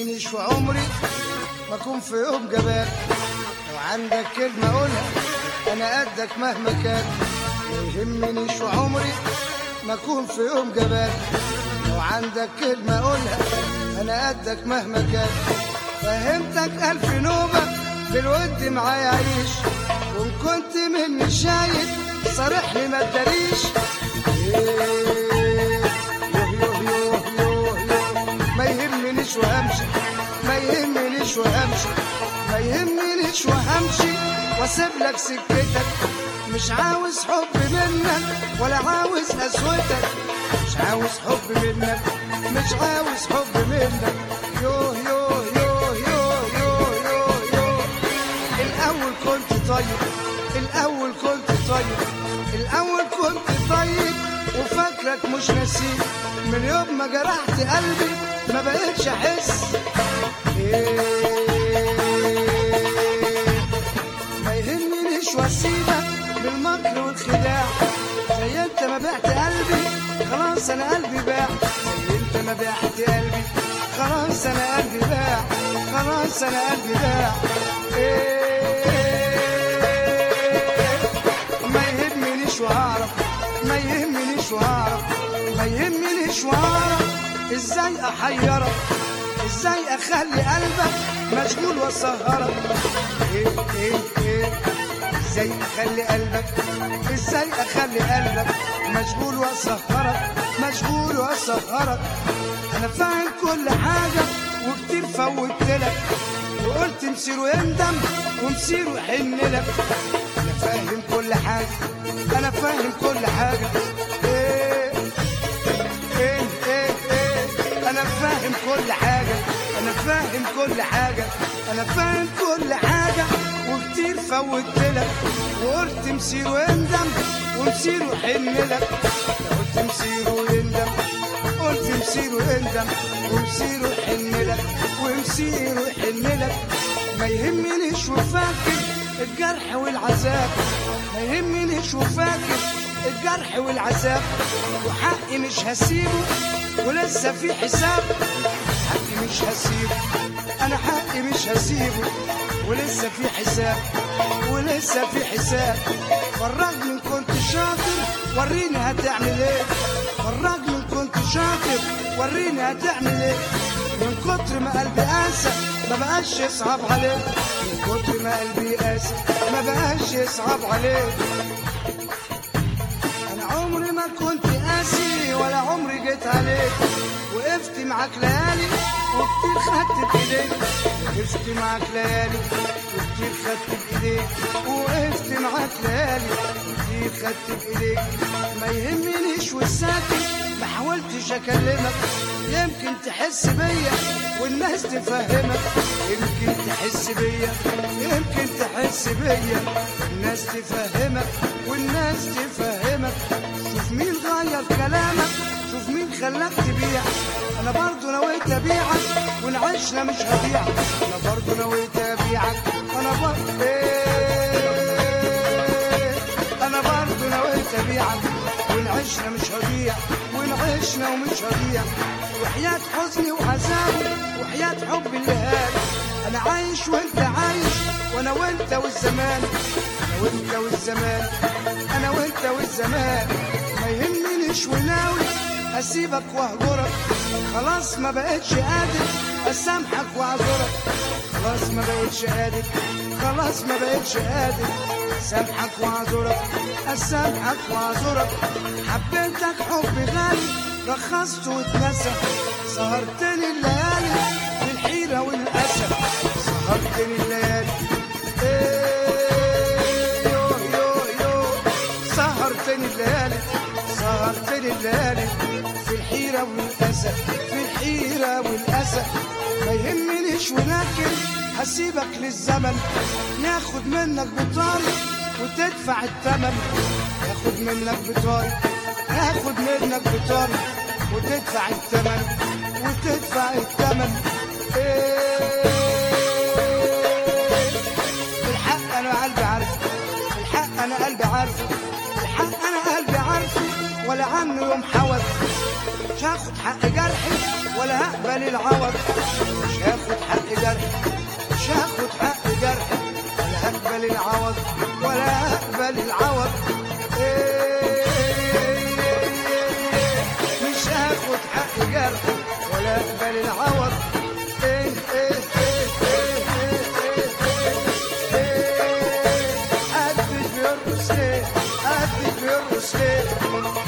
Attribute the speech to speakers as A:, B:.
A: يهمنيش في عمري ما اكون في يوم جبان لو عندك كلمة قولها انا قدك مهما كان ما يهمنيش في عمري ما اكون في يوم جبان لو عندك كلمة قولها انا قدك مهما كان فهمتك الف نوبة بالود معايا عيش وان كنت مني شايف صارح لي ما تداريش إيه، يوه يوه يوه يوه يوه. ما يهمنيش وهمشي ما يهمنيش وهمشي ما يهمنيش وهمشي واسيب لك سكتك مش عاوز حب منك ولا عاوز قسوتك مش عاوز حب منك مش عاوز حب منك يوه يوه يوه يوه يوه يوه يوه الأول كنت طيب الأول كنت طيب الأول كنت طيب وفاكرك مش نسيب من يوم ما جرحت قلبي ما بقتش أحس إيه ما يهمنيش واسيبك بالمكر والخداع زي انت ما بعت قلبي خلاص انا قلبي باع زي انت ما بعت قلبي خلاص انا قلبي باع خلاص انا قلبي باع إيه ما يهمنيش وهعرف ما يهمنيش وهعرف ما يهمنيش وهعرف ازاي احيرك ازاي اخلي قلبك مشغول واسهرك ايه ايه ايه ازاي اخلي قلبك ازاي اخلي قلبك مشغول واسهرك مشغول واسهرك انا فاهم كل حاجه وكتير فوتت لك وقلت مصيره يندم ومصيره يحن لك انا فاهم كل حاجه انا فاهم كل حاجه ايه ايه ايه ايه انا فاهم كل حاجه انا فاهم كل حاجه انا فاهم كل حاجه وكتير فوتت لك وقلت مصيره يندم ومصيره يحن لك قلت مصيره يندم قلت مصيره يندم ومصيره يحن لك ومصيره يحن لك ما يهمنيش وفاكر الجرح والعذاب ما يهمنيش وفاكر الجرح والعذاب وحقي مش هسيبه ولسه في حساب حقي مش هسيبه انا حقي مش هسيبه ولسه في حساب ولسه في حساب فرجني ان كنت شاطر وريني هتعمل ايه فرجني ان كنت شاطر وريني هتعمل ايه من كتر ما قلبي قاسى ما بقاش يصعب عليه من كتر ما قلبي قاسى ما بقاش يصعب عليه انا عمري ما كنت قاسي ولا عمري جيت عليك وقفت معاك ليالي وكتير خدت بايديك وقفت معاك ليالي وكتير خدت بايديك وقفت معاك ليالي وكتير خدت بايديك ما يهمنيش والساكت ما حاولتش اكلمك يمكن تحس بيا والناس تفهمك يمكن تحس بيا يمكن تحس بيا الناس تفهمك والناس تفهمك شوف مين غير كلامك شوف مين خلاك تبيع انا برضو نويت ابيعك والعشرة مش هبيعك انا برضو نويت ابيعك انا برضو إيه انا برضو نويت ابيعك والعشرة مش هبيع والعشرة ومش هبيع وحياة حزني وعذابي وحياة حب اللي هاد انا عايش وانت عايش وانا وانت والزمان انا وانت والزمان انا وانت والزمان ما يهمنيش وناوي اسيبك واهجرك خلاص ما بقتش قادر اسامحك واعذرك خلاص ما بقتش قادر خلاص ما بقتش قادر اسامحك واعذرك اسامحك واعذرك حبيتك حب غالي رخصت واتنسى سهرتني الليالي في الحيرة والأسى سهرتني الليالي إيه يو يو يو سهرتني الليالي سهرتني الليالي في الحيرة والأسى في الحيرة والأسى ما يهمنيش ولكن هسيبك للزمن ياخد منك بطاري وتدفع الثمن ياخد منك بطاري ياخد منك بطاري وتدفع الثمن وتدفع الثمن إيه الحق انا قلبي عارفه الحق انا قلبي عارفه الحق انا قلبي عارفه ولا عنه يوم حوت مش هاخد حق جرحي ولا هقبل العوض مش هاخد حق جرحي مش هاخد حق جرحي ولا هقبل العوض ولا هقبل العوض إيه مش هاخد حق جرحي ولا هقبل العوض إيه إيه إيه إيه إيه إيه إيه إيه قلبي بيرقص ليه قلبي بيرقص ليه